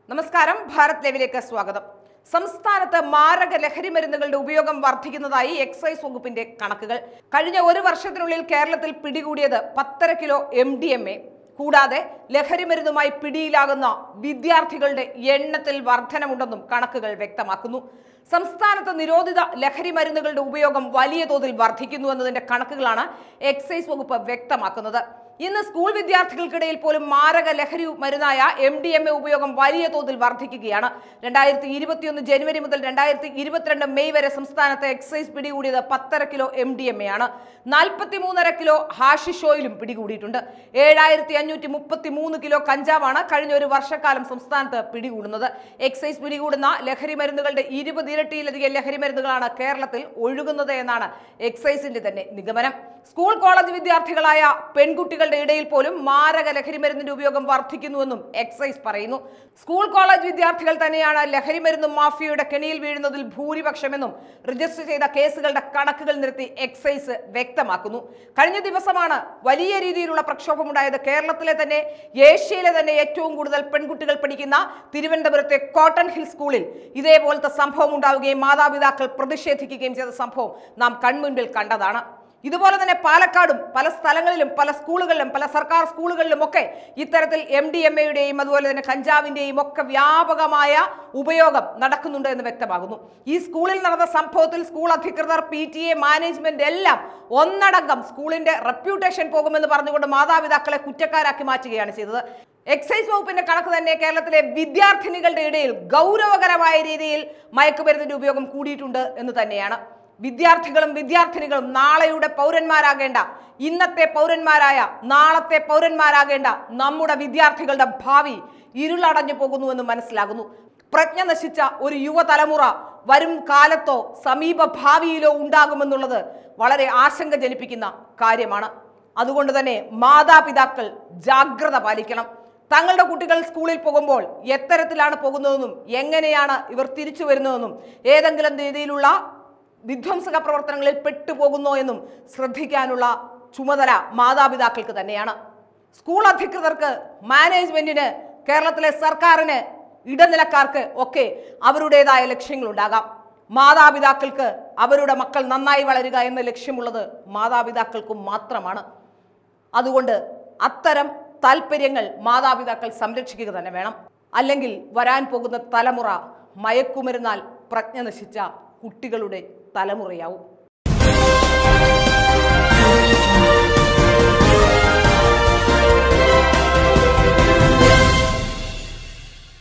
നമസ്കാരം ഭാരത് ലൈവിലേക്ക് സ്വാഗതം സംസ്ഥാനത്ത് മാരക ലഹരി മരുന്നുകളുടെ ഉപയോഗം വർദ്ധിക്കുന്നതായി എക്സൈസ് വകുപ്പിന്റെ കണക്കുകൾ കഴിഞ്ഞ ഒരു വർഷത്തിനുള്ളിൽ കേരളത്തിൽ പിടികൂടിയത് പത്തര kilo M D M A കൂടാതെ ലഹരി മരുന്നുമായി പിടിയിലാകുന്ന വിദ്യാർത്ഥികളുടെ എണ്ണത്തിൽ വർധനമുണ്ടെന്നും കണക്കുകൾ വ്യക്തമാക്കുന്നു സംസ്ഥാനത്ത് നിരോധിത ലഹരി മരുന്നുകളുടെ ഉപയോഗം വലിയ തോതിൽ വർദ്ധിക്കുന്നു എന്നതിന്റെ കണക്കുകളാണ് എക്സൈസ് വകുപ്പ് വ്യക്തമാക്കുന്നത് ഇന്ന് സ്കൂൾ വിദ്യാർത്ഥികൾക്കിടയിൽ പോലും മാരക ലഹരി മരുന്നായ എം ഡി എം എ ഉപയോഗം വലിയ തോതിൽ വർദ്ധിക്കുകയാണ് രണ്ടായിരത്തി ഇരുപത്തിയൊന്ന് ജനുവരി മുതൽ രണ്ടായിരത്തി ഇരുപത്തിരണ്ട് മെയ് വരെ സംസ്ഥാനത്ത് എക്സൈസ് പിടികൂടിയത് പത്തര kilo M D M A ആണ് നാൽപ്പത്തി മൂന്നര കിലോ ഹാഷിഷ് ഓയിലും പിടികൂടിയിട്ടുണ്ട് ഏഴായിരത്തി അഞ്ഞൂറ്റി മുപ്പത്തി മൂന്ന് കിലോ കഞ്ചാവാണ് കഴിഞ്ഞ ഒരു വർഷക്കാലം സംസ്ഥാനത്ത് പിടികൂടുന്നത് എക്സൈസ് പിടികൂടുന്ന ലഹരി മരുന്നുകളുടെ ഇരുപത് ഇരട്ടിയിലധികം ലഹരി മരുന്നുകളാണ് കേരളത്തിൽ ഒഴുകുന്നത് എന്നാണ് എക്സൈസിന്റെ തന്നെ നിഗമനം സ്കൂൾ കോളേജ് വിദ്യാർത്ഥികളായ പെൺകുട്ടികളുടെ ഇടയിൽ പോലും മാരക ലഹരി മരുന്നിന്റെ ഉപയോഗം വർദ്ധിക്കുന്നുവെന്നും എക്സൈസ് പറയുന്നു സ്കൂൾ കോളേജ് വിദ്യാർത്ഥികൾ തന്നെയാണ് ലഹരി മരുന്ന് മാഫിയയുടെ കെണിയിൽ വീഴുന്നതിൽ ഭൂരിപക്ഷമെന്നും രജിസ്റ്റർ ചെയ്ത കേസുകളുടെ കണക്കുകൾ നിരത്തി എക്സൈസ് വ്യക്തമാക്കുന്നു കഴിഞ്ഞ ദിവസമാണ് വലിയ രീതിയിലുള്ള പ്രക്ഷോഭമുണ്ടായത് കേരളത്തിലെ തന്നെ ഏഷ്യയിലെ തന്നെ ഏറ്റവും കൂടുതൽ പെൺകുട്ടികൾ പഠിക്കുന്ന തിരുവനന്തപുരത്തെ കോട്ടൺ ഹിൽ സ്കൂളിൽ ഇതേപോലത്തെ സംഭവം ഉണ്ടാവുകയും മാതാപിതാക്കൾ പ്രതിഷേധിക്കുകയും ചെയ്ത സംഭവം നാം കൺമുൻപിൽ കണ്ടതാണ് ഇതുപോലെ തന്നെ പാലക്കാടും പല സ്ഥലങ്ങളിലും പല സ്കൂളുകളിലും പല സർക്കാർ സ്കൂളുകളിലും ഒക്കെ ഇത്തരത്തിൽ എം ഡി എം എയുടെയും അതുപോലെ തന്നെ കഞ്ചാവിന്റെയും ഒക്കെ വ്യാപകമായ ഉപയോഗം നടക്കുന്നുണ്ട് എന്ന് വ്യക്തമാകുന്നു ഈ സ്കൂളിൽ നടന്ന സംഭവത്തിൽ സ്കൂൾ അധികൃതർ പി ടി എ മാനേജ്മെന്റ് എല്ലാം ഒന്നടങ്കം സ്കൂളിന്റെ റെപ്യൂട്ടേഷൻ പോകുമെന്ന് പറഞ്ഞുകൊണ്ട് മാതാപിതാക്കളെ കുറ്റക്കാരാക്കി മാറ്റുകയാണ് ചെയ്തത് എക്സൈസ് വകുപ്പിന്റെ കണക്ക് തന്നെ കേരളത്തിലെ വിദ്യാർത്ഥിനികളുടെ ഇടയിൽ ഗൗരവകരമായ രീതിയിൽ മയക്കുമരുന്നിന്റെ ഉപയോഗം കൂടിയിട്ടുണ്ട് എന്ന് തന്നെയാണ് വിദ്യാർത്ഥികളും വിദ്യാർത്ഥിനികളും നാളെയുടെ പൗരന്മാരാകേണ്ട ഇന്നത്തെ പൗരന്മാരായ നാളത്തെ പൗരന്മാരാകേണ്ട നമ്മുടെ വിദ്യാർത്ഥികളുടെ ഭാവി ഇരുളടഞ്ഞു പോകുന്നുവെന്ന് മനസ്സിലാകുന്നു പ്രജ്ഞ നശിച്ച ഒരു യുവതലമുറ വരും കാലത്തോ സമീപ ഭാവിയിലോ ഉണ്ടാകുമെന്നുള്ളത് വളരെ ആശങ്ക ജനിപ്പിക്കുന്ന കാര്യമാണ് അതുകൊണ്ട് തന്നെ മാതാപിതാക്കൾ ജാഗ്രത പാലിക്കണം തങ്ങളുടെ കുട്ടികൾ സ്കൂളിൽ പോകുമ്പോൾ എത്തരത്തിലാണ് പോകുന്നതെന്നും എങ്ങനെയാണ് ഇവർ തിരിച്ചു വരുന്നതെന്നും ഏതെങ്കിലും രീതിയിലുള്ള വിധ്വംസക പ്രവർത്തനങ്ങളിൽ പെട്ടുപോകുന്നോ എന്നും ശ്രദ്ധിക്കാനുള്ള ചുമതല മാതാപിതാക്കൾക്ക് തന്നെയാണ് സ്കൂൾ അധികൃതർക്ക് മാനേജ്മെന്റിന് കേരളത്തിലെ സർക്കാരിന് ഇടനിലക്കാർക്ക് ഒക്കെ അവരുടേതായ ലക്ഷ്യങ്ങളുണ്ടാകാം മാതാപിതാക്കൾക്ക് അവരുടെ മക്കൾ നന്നായി വളരുക എന്ന ലക്ഷ്യമുള്ളത് മാതാപിതാക്കൾക്കും മാത്രമാണ് അതുകൊണ്ട് അത്തരം താല്പര്യങ്ങൾ മാതാപിതാക്കൾ സംരക്ഷിക്കുക തന്നെ വേണം അല്ലെങ്കിൽ വരാൻ പോകുന്ന തലമുറ മയക്കുമരുന്നാൽ പ്രജ്ഞ നശിച്ച കുട്ടികളുടെ തലമുറയാവും